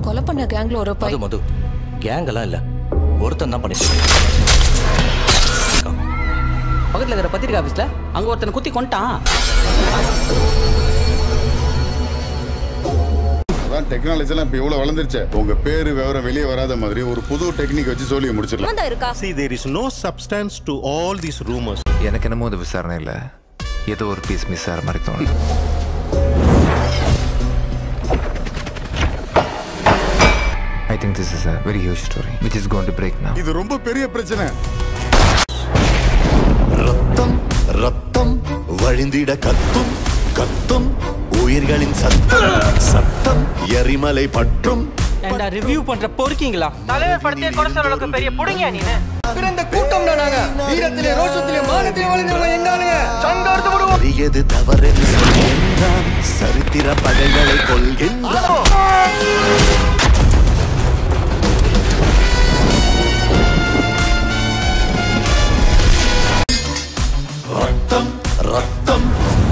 கொலை பண்ண கேங்ல ஒரு மது பையன் மது கேங் எல்லாம் இல்ல ஒருத்தன் தான் பண்ணிட்டு பக்கத்துல இருக்கிற பத்திரிக்கை ஆபீஸ்ல அங்க ஒருத்தனை குத்தி கொண்டான் அதான் டெக்னாலஜி எல்லாம் இப்போ இவ்வளோ வளர்ந்துருச்சு உங்க பேரு விவரம் வெளியே வராத மாதிரி ஒரு புது டெக்னிக் வச்சு சொல்லி முடிச்சிடலாம் இருக்கா See, there is no substance to all these rumors. எனக்கு என்னமோ அது விசாரணை இல்லை ஏதோ ஒரு பீஸ் மிஸ் ஆகிற மாதிரி தோணுது I think this is a very huge story which is gone to break now இது ரொம்ப பெரிய பிரச்சனை ரத்தம் ரத்தம் வழிந்திட கத்தும் கத்தும் உயிர்களின் சத்தம் சத்தம் எரிமலை பற்றும் ஏண்டா ரிவ்யூ பண்ற பொறுக்கீங்களா தலைவர் படத்தையே கொலை சொல்ற அளவுக்கு பெரிய புடுங்க நீனு பெரியது தவறென்று சொல்கின்றான் சரித்திர பகைகளை கொள்கின்றான் ரத்தம் ரத்தம்